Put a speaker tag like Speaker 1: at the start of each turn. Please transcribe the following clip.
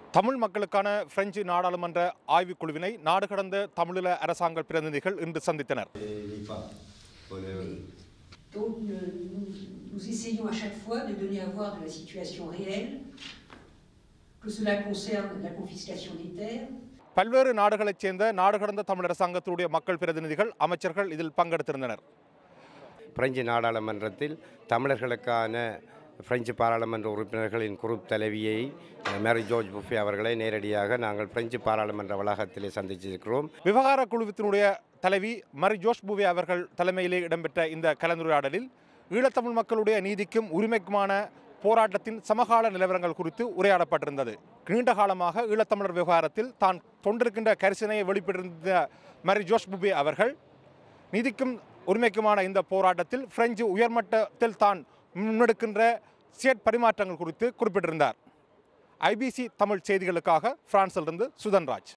Speaker 1: தமிழ் மக்களுக்கான பிரெஞ்சு நாடாளுமன்ற ஆய்வுக் குழுவினை நாடு கடந்த தமிழீழ அரசாங்க பிரதிநிதிகள் இன்று சந்தித்தனர்
Speaker 2: Donc euh, nous, nous essayons à chaque fois de donner à voir de la situation réelle, que cela concerne la confiscation des terres,
Speaker 1: பல்வேறு நாடுகளைச் சேர்ந்த நாடு கடந்த தமிழ் அரசாங்கத்துடைய மக்கள் பிரதிநிதிகள் அமைச்சர்கள் இதில் பங்கெடுத்திருந்தனர்
Speaker 3: பிரெஞ்சு நாடாளுமன்றத்தில் தமிழர்களுக்கான பிரெஞ்சு பாராளுமன்ற உறுப்பினர்களின் குரூப் தலைவியை அஹ், மேரி ஜோர்ஜ் புஃபே அவர்களை நேரடியாக நாங்கள் பிரெஞ்சு பாராளுமன்ற வளாகத்திலே சந்திச்சிருக்கிறோம்
Speaker 1: விவகார குழுவினுடைய தலைவி மரி ஜோஷ் பூவே அவர்கள் தலைமையிலே இடம்பெற்ற இந்த கலந்துரையாடலில் ஈழத்தமிழ் மக்களுடைய நீதிக்கும் உரிமைக்குமான போராட்டத்தின் சமகால நிலவரங்கள் குறித்து உரையாடப்பட்டிருந்தது நீண்ட காலமாக ஈழத்தமிழர் விவகாரத்தில் தான் தொண்டிருக்கின்ற கரிசனையை வெளிப்பட்டிருந்த மரி ஜோஷ் பூபே அவர்கள் நீதிக்கும் உரிமைக்குமான இந்த போராட்டத்தில் பிரெஞ்சு உயர்மட்டத்தில் தான் முன்னெடுக்கின்ற சேட் பரிமாற்றங்கள் குறித்து குறிப்பிட்டிருந்தார் ஐபிசி தமிழ் செய்திகளுக்காக பிரான்சிலிருந்து சுதன்ராஜ்